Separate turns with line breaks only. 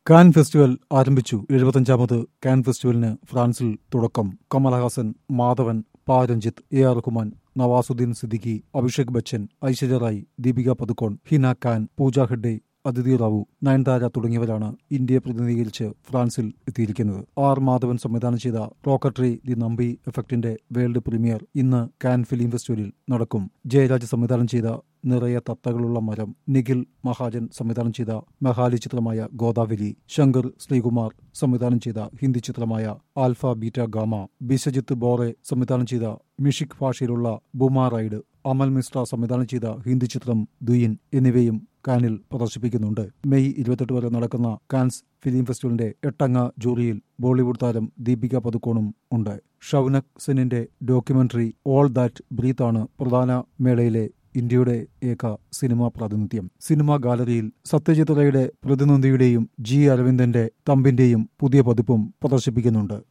can festival ആരംഭിച്ചു എഴുപത്തഞ്ചാമത് can ഫെസ്റ്റിവലിന് ഫ്രാൻസിൽ തുടക്കം കമലഹാസൻ മാധവൻ പാ രഞ്ജിത്ത് എ ആർ റഹ്മാൻ നവാസുദ്ദീൻ സിദ്ദിഖി അഭിഷേക് ബച്ചൻ ഐശ്വര്യ റായ് ദീപിക പതുക്കോൺ ഹിന ഖാൻ പൂജ ഹെഗ്ഡെ അതിഥി റാവു നയൻതാര തുടങ്ങിയവരാണ് ഇന്ത്യയെ പ്രതിനിധീകരിച്ച് ഫ്രാൻസിൽ എത്തിയിരിക്കുന്നത് ആർ മാധവൻ സംവിധാനം ചെയ്ത റോക്കട്രി ദി നമ്പി എഫക്റ്റിന്റെ വേൾഡ് പ്രീമിയർ ഇന്ന് കാൻ ഫിലിം ഫെസ്റ്റിവലിൽ നടക്കും ജയരാജ് സംവിധാനം ചെയ്ത നിറയെ തത്തകളുള്ള മരം നിഖിൽ മഹാജൻ സംവിധാനം ചെയ്ത മഹാലി ചിത്രമായ ഗോദാവരി ശങ്കർ ശ്രീകുമാർ സംവിധാനം ചെയ്ത ഹിന്ദി ചിത്രമായ alpha beta gamma Biswajeet Bora സംവിധാനം ചെയ്ത മിഷിക് ഭാഷയിലുള്ള ബുമാ റൈഡ് അമൽ മിശ്ര സംവിധാനം ചെയ്ത ഹിന്ദി ചിത്രം ദുയിൻ എന്നിവയും കാനിൽ പ്രദർശിപ്പിക്കുന്നുണ്ട് മെയ് ഇരുപത്തെട്ട് വരെ നടക്കുന്ന കാൻസ് ഫിലിം ഫെസ്റ്റിവലിന്റെ എട്ടംഗ ജൂറിയിൽ ബോളിവുഡ് താരം ദീപിക പതുക്കോണും ഉണ്ട് ഷൗനക് സെന്നിന്റെ ഡോക്യുമെന്ററി ഓൾ ദാറ്റ് ബ്രീത്ത് ആണ് പ്രധാന മേളയിലെ ഇന്ത്യയുടെ ഏക സിനിമാ പ്രാതിനിധ്യം സിനിമാ ഗാലറിയിൽ സത്യജിത് റേയുടെ പ്രതിനിധിയുടെയും ജി അരവിന്ദന്റെ തമ്പിന്റെയും പുതിയ പതിപ്പും പ്രദർശിപ്പിക്കുന്നുണ്ട്